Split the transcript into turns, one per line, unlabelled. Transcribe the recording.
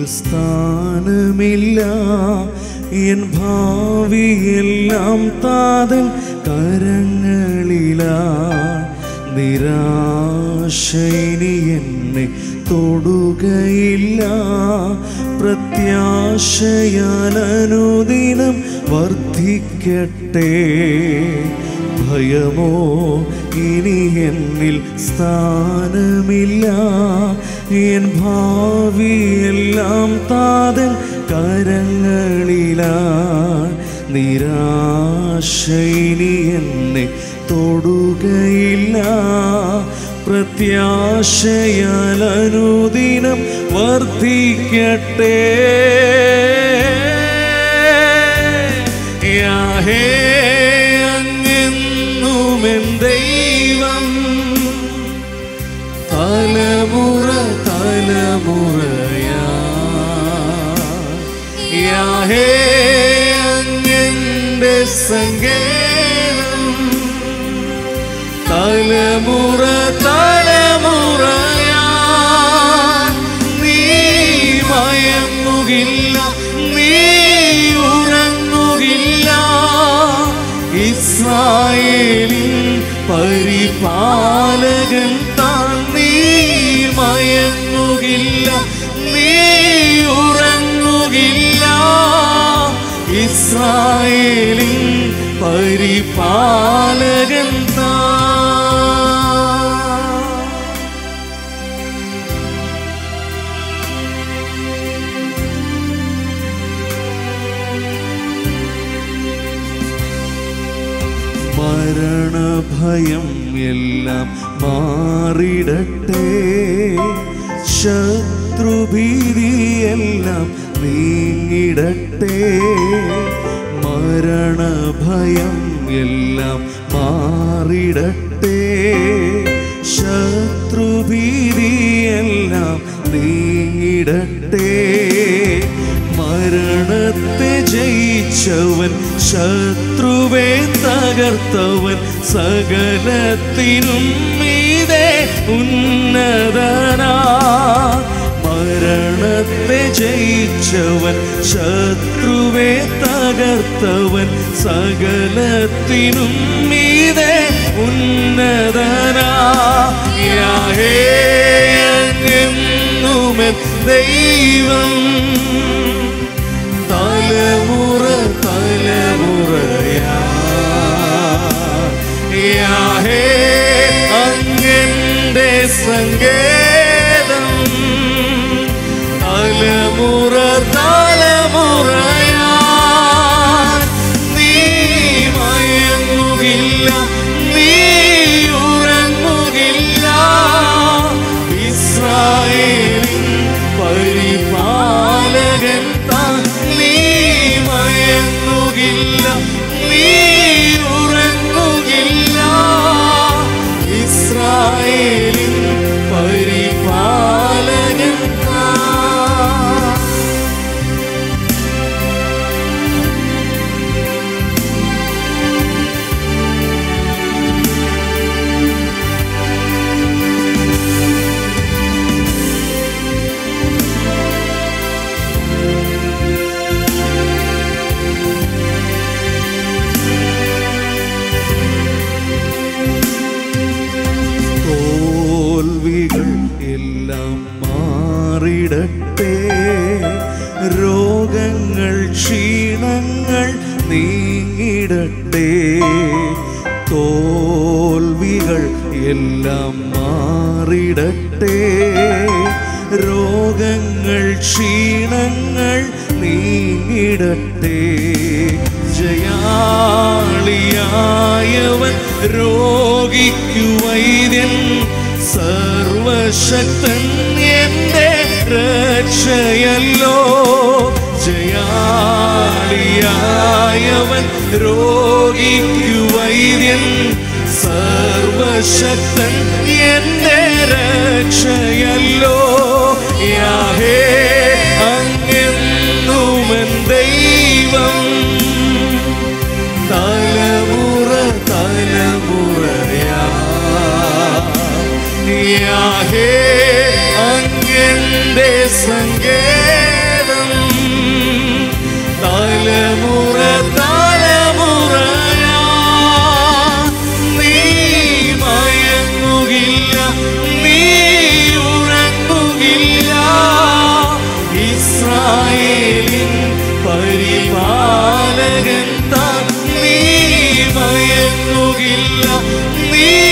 സ്ഥാനമില്ല എൻ ഭാവിയെല്ലാം താതൻ കരങ്ങളിലാ നിരാശയിനി എന്നെ തൊടുകയില്ല പ്രത്യാശയാൽ അനുദിനം വർദ്ധിക്കട്ടെ ഭയമോ ഇനി എന്നിൽ സ്ഥാനമില്ല എൻ ഭാവിയെല്ലാം താതൻ കരങ്ങളിലാ നിരാശയിനി എന്നെ തൊടുകയില്ല പ്രത്യാശയാൽ അനുദിനം വർദ്ധിക്കട്ടെ യാഹേ അങ്ങെന്നുമെൻ ദൈവം തലമുറ തലമുറയാ യാഹേ അങ്ങെന്റെ സങ്കേതം തലമുറ തലമുറയാ നീ മയങ്ങുകില്ല നീ ഉറങ്ങുകില്ല ഇസ്രായേലിൻ പരിപാലകൻ താൻ നീ മയങ്ങുകില്ല നീ ഉറങ്ങുകില്ല ഇസ്രായേലിൻ പരിപാലകൻ താൻ മരണഭയം എല്ലാം മാറിടട്ടെ ശത്രുഭീതിയെല്ലാം നീങ്ങിടട്ടെ മരണഭയം എല്ലാം മാറിടട്ടെ ശത്രുഭീതിയെല്ലാം നീങ്ങിടട്ടെ മരണത്തെ ജയിച്ചവൻ ശത്രുവെ തകർത്തവൻ സകലത്തിനും മീതെ ഉന്നതനാ മരണത്തെ ജയിച്ചവൻ ശത്രുവെ തകർത്തവൻ സകലത്തിനും മീതെ ഉന്നതനാ യാഹേ അങ്ങെന്നുമെൻ ദൈവം തലമുറ തലമുറയാ യാഹേ അങ്ങന്റെ സങ്കേതം തലമുറ തലമുറയാ നീ മയങ്ങുകില്ല നീ ഉറങ്ങുകില്ല ഇസ്രായേലിൻ പരിപാലകൻ താൻ നീ മയങ്ങുകില്ല നീ ഉറങ്ങുകില്ല ഇസ്രായേലിൻ പരിപാലകൻ താൻ തോൽവികൾ എല്ലാം മാറിടട്ടെ രോഗങ്ങൾ ക്ഷീണങ്ങൾ നീങ്ങിടട്ടെ തോൽവികൾ എല്ലാം മാറിടട്ടെ രോഗങ്ങൾ ക്ഷീണങ്ങൾ നീങ്ങിടട്ടെ ജയാളിയായവൻ രോഗിക്കു വൈദ്യൻ സർവശക്തൻ എന്റെ രക്ഷയല്ലോ ജയാളിയായവൻ രോഗിക്കു വൈദ്യൻ സർവശക്തൻ എന്റെ രക്ഷയല്ലോ യാഹേ അങ്ങെന്നുമെൻ ദൈവം തലമുറ തലമുറയാ യാഹേ അങ്ങന്റെ സങ്കേ പരിപാലകൻ താൻ നീ മയങ്ങുകില്ല നീ